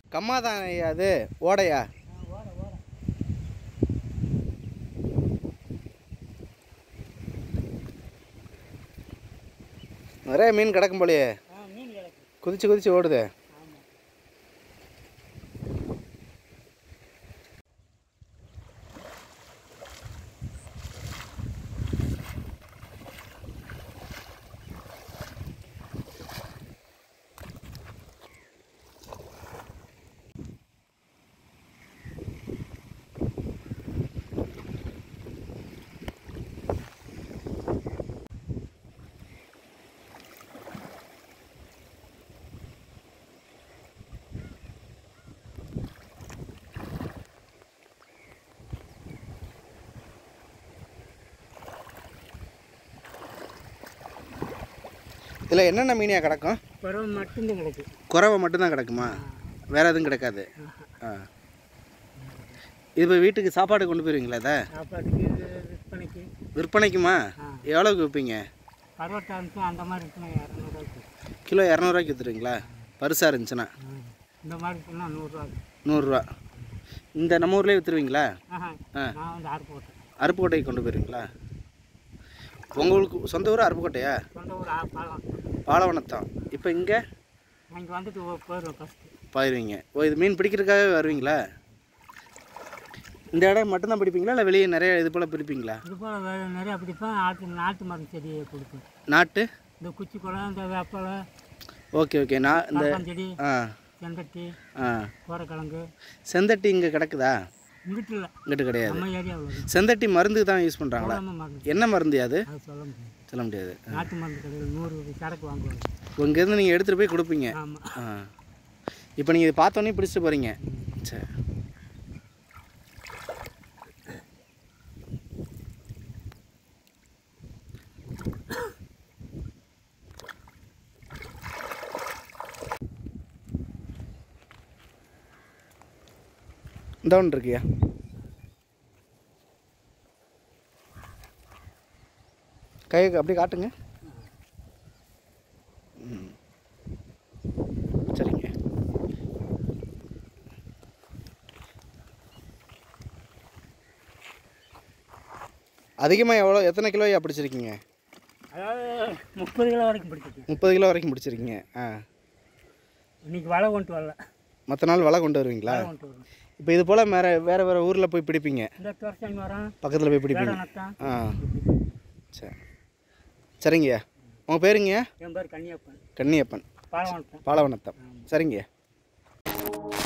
கம்மா தான் ஐயா அது ஓடையா ஓட ஓட நிறைய மீன் கிடக்கும் போலயே ஆ மீன் கிடக்கு குதிச்சு குதிச்சு ஓடுது ஆமாம் இதில் என்னென்ன மீனியா கிடக்கும் பறவை மட்டும்தான் கிடக்கு குறவை மட்டும்தான் கிடக்குமா வேற எதுவும் கிடக்காது ஆ இது இப்போ வீட்டுக்கு சாப்பாடு கொண்டு போயிருவீங்களா அதை சாப்பாட்டுக்கு விற்பனைக்கு விற்பனைக்குமா ஆ. எவ்வளோக்கு விற்பீங்க பரோட்டா இருந்துச்சு அந்த மாதிரி இருக்குன்னா இரநூறுவாய்க்கு கிலோ இரநூறுவாய்க்கு விற்றுருவீங்களா பருசாக இருந்துச்சுன்னா இந்த மாதிரி இருக்குன்னா நூறுரூவா நூறுரூவா இந்த நம்ம ஊர்லேயே விற்றுருவீங்களா ஆஹா ஆ. நான் வந்து ஆறு போட்டேன் அருப்புக்கோட்டைக்கு கொண்டு போயிருவீங்களா உங்களுக்கு சொந்த ஊர் அருப்புக்கோட்டையா சொந்த ஊர் ஆ பாலம் பாலவனத்தான் இப்போ இங்கே இங்கே வந்துட்டு ஒ- போயிடுவோம் ஃபஸ்ட்டு போயிடுவீங்க ஓ இது மீன் பிடிக்கிறதுக்காகவே வருவீங்களா இந்த இடம் மட்டும்தான் பிடிப்பீங்களா இல்லை வெளியே நிறைய இது போல் பிடிப்பீங்களா இது போல் வேறு நிறையா பிடிப்பேன் ஆட்டு நாட்டு மருந்து செடியை கொடுப்பேன் நாட்டு இந்த குச்சி குளம் இந்த வேப்பலை ஓகே ஓகே நான் இந்த செடி ஆ செந்தட்டி ஆ கோரக்கிழங்கு செந்தட்டி இங்கே கிடக்குதா இங்கிட்டு இல்லை இங்கிட்டு கிடையாது நம்ம ஏரியாவில் செந்தட்டி மருந்து தான் யூஸ் பண்ணுறாங்களா நம்ம மருந்து என்ன மருந்து அது அது சொல்ல முடியாது சொல்ல முடியாது நாட்டு மருந்து கடையில் நூறு சரக்கு வாங்குவாங்க இங்கேருந்து நீங்கள் எடுத்துகிட்டு போய் கொடுப்பீங்க ஆமாம் ஆ இப்போ நீங்கள் இதை பார்த்தோன்னே பிடிச்சிட்டு போகிறீங்க சரி இந்த ஒன்று இருக்கியா கை அப்படியே காட்டுங்க ம் சரிங்க அதிகமாக எவ்வளோ எத்தனை கிலோயா பிடிச்சிருக்கீங்க அதாவது முப்பது கிலோ வரைக்கும் பிடிச்சிருக்கு முப்பது கிலோ வரைக்கும் பிடிச்சிருக்கீங்க ஆ இன்னைக்கு வலை கொண்டு வரல மற்ற நாள் வலை கொண்டு வருவீங்களா வலை கொண்டு வரும் இப்போ இது போல் வேறு வேறு வேறு ஊரில் போய் பிடிப்பீங்க இந்த துரசாமி வரோம் பக்கத்தில் போய் பிடிப்பீங்க வேடநத்தம் ஆ சரி சரிங்கய்யா உங்கள் பேருங்கய்யா என் பேர் கன்னியப்பன் கன்னியப்பன் பாலவனத்தம் பாலவனத்தம் சரிங்கய்யா